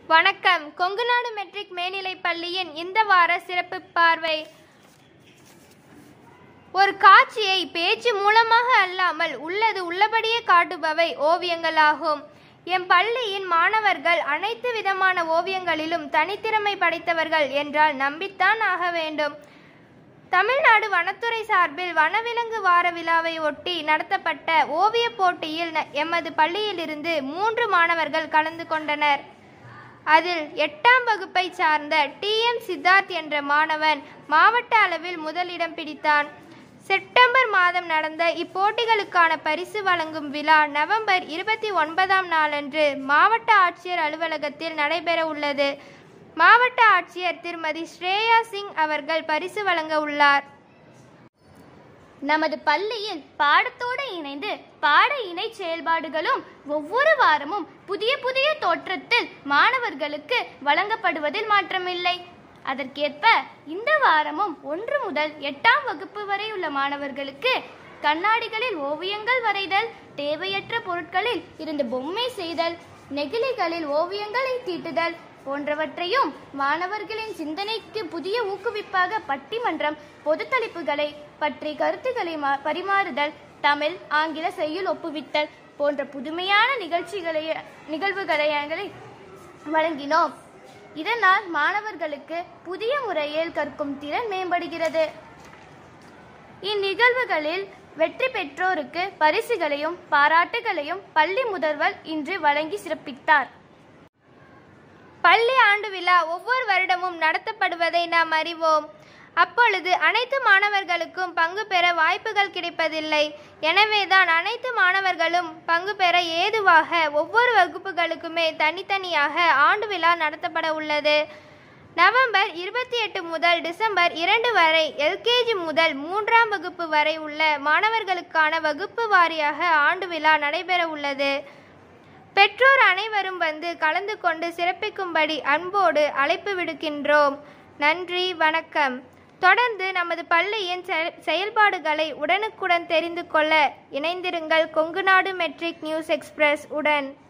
வணக்கம் கொங்குநாடு மெட்ரிக் மேல்நிலைப் பள்ளியின் இந்த வார சிறப்பு பார்வை ஒரு காட்சியை பேச்சு மூலமாக அல்லாமல் உள்ளது உள்ளபடியே காட்டுபவை ஓவியங்களாகும் எம் பள்ளியின் மாணவர்கள் அனைத்து விதமான ஓவியங்களிலும் தனித்திறமை படைத்தவர்கள் என்றால் நம்பித்தான் ஆக வேண்டும் தமிழ்நாடு வனத்துறை சார்பில் வனவிலங்கு வார விழாவை ஒட்டி நடத்தப்பட்ட ஓவியப் போட்டியில் ந- எமது பள்ளியிலிருந்து மூன்று மாணவர்கள் கலந்து கொண்டனர் அதில் எட்டாம் வகுப்பை சார்ந்த டி எம் சித்தார்த் என்ற மாணவன் மாவட்ட அளவில் முதலிடம் பிடித்தான் செப்டம்பர் மாதம் நடந்த இப்போட்டிகளுக்கான பரிசு வழங்கும் விழா நவம்பர் இருபத்தி ஒன்பதாம் நாளன்று மாவட்ட ஆட்சியர் அலுவலகத்தில் நடைபெற உள்ளது மாவட்ட ஆட்சியர் திருமதி ஸ்ரேயா சிங் அவர்கள் பரிசு வழங்க உள்ளார் நமது பள்ளியில் பாடத்தோடு இணைந்து பாட இணை செயல்பாடுகளும் ஒவ்வொரு வாரமும் புதிய புதிய தோற்றத்தில் மாணவர்களுக்கு வழங்கப்படுவதில் மாற்றமில்லை அதற்கேற்ப இந்த வாரமும் ஒன்று முதல் எட்டாம் வகுப்பு வரை உள்ள மாணவர்களுக்கு கண்ணாடிகளில் ஓவியங்கள் வரைதல் தேவையற்ற பொருட்களில் இருந்து பொம்மை செய்தல் நெகிழிகளில் ஓவியங்களை தீட்டுதல் போன்றவற்றையும் மாணவர்களின் சிந்தனைக்கு புதிய ஊக்குவிப்பாக பட்டிமன்றம் பொதுத்தளிப்புகளை பற்றி கருத்துக்களை மா- பரிமாறுதல் தமிழ் ஆங்கில செய்யுள் ஒப்புவித்தல் போன்ற புதுமையான நிகழ்ச்சிகளை நிகழ்வுகளை வழங்கினோம் இதனால் மாணவர்களுக்கு புதிய முறையில் கற்கும் திறன் மேம்படுகிறது இந்நிகழ்வுகளில் வெற்றி பெற்றோருக்கு பரிசுகளையும் பாராட்டுகளையும் பள்ளி முதல்வர் இன்று வழங்கி சிறப்பித்தார் பள்ளி ஆண்டு விழா ஒவ்வொரு வருடமும் நடத்தப்படுவதை நாம் அறிவோம் அப்பொழுது அனைத்து மாணவர்களுக்கும் பங்கு பெற வாய்ப்புகள் கிடைப்பதில்லை எனவேதான் அனைத்து மாணவர்களும் பங்கு பெற ஏதுவாக ஒவ்வொரு வகுப்புகளுக்குமே தனித்தனியாக ஆண்டு விழா நடத்தப்பட உள்ளது நவம்பர் இருபத்தி எட்டு முதல் டிசம்பர் இரண்டு வரை எல்கேஜி முதல் மூன்றாம் வகுப்பு வரை உள்ள மாணவர்களுக்கான வகுப்பு வாரியாக ஆண்டு விழா நடைபெற உள்ளது பெற்றோர் அனைவரும் வந்து கலந்து கொண்டு சிறப்பிக்கும்படி அன்போடு அழைப்பு விடுக்கின்றோம் நன்றி வணக்கம் தொடர்ந்து நமது பள்ளியின் செய- செயல்பாடுகளை உடனுக்குடன் தெரிந்து கொள்ள இணைந்திருங்கள் கொங்குநாடு மெட்ரிக் நியூஸ் எக்ஸ்பிரஸ் உடன்